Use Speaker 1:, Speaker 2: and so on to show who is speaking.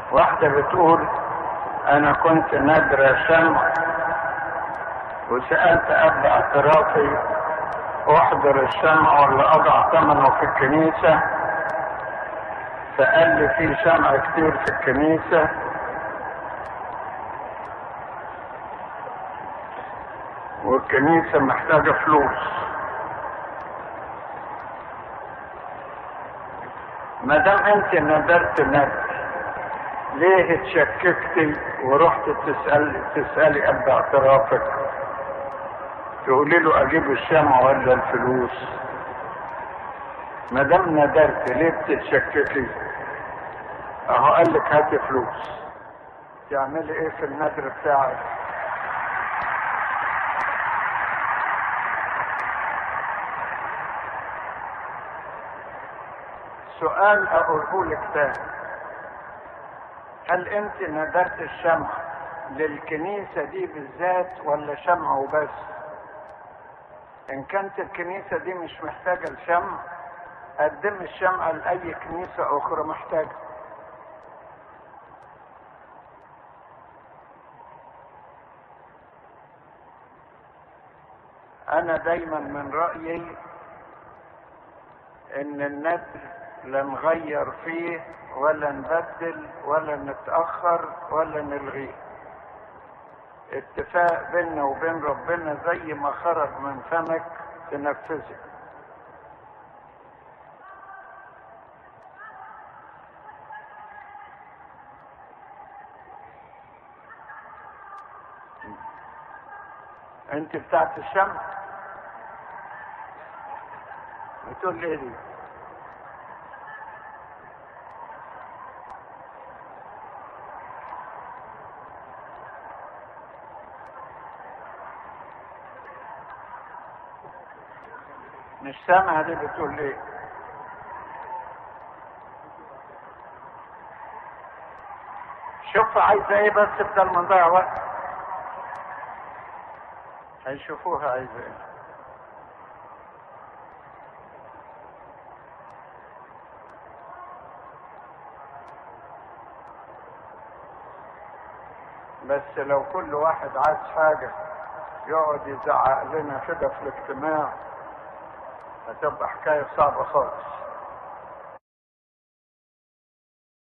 Speaker 1: واحدة بتقول انا كنت نادرة شمع وسألت اب اعترافي احضر الشمع ولا اضع ثمنه في الكنيسة فقال لي في شمع كتير في الكنيسة والكنيسة محتاجة فلوس ما دام انت ندرت ندر ليه اتشككتي ورحت تسأل تسألي اب اعترافك تقولي له اجيب الشمع ولا الفلوس ما دام ندرت ليه بتتشككي اهو قال لك هاتي فلوس تعملي ايه في النذر بتاعك سؤال اقوله لك تاني هل انت ندرت الشمع للكنيسة دي بالذات ولا شمع وبس ان كانت الكنيسة دي مش محتاجة الشمع قدم الشمع لأي كنيسة أخرى محتاجة أنا دايما من رأيي إن الندر لا نغير فيه ولا نبدل ولا نتأخر ولا نلغيه اتفاق بيننا وبين ربنا زي ما خرج من فمك تنفذه انت بتاعت الشمع بتقول لي ايه دي مش سامع دي بتقول ايه شوف عايزه ايه بس بدل ما نضيع وقت هيشوفوها عايزه ايه بس لو كل واحد عايز حاجة يقعد يزعق لنا كده في الاجتماع هتبقى حكاية صعبة خالص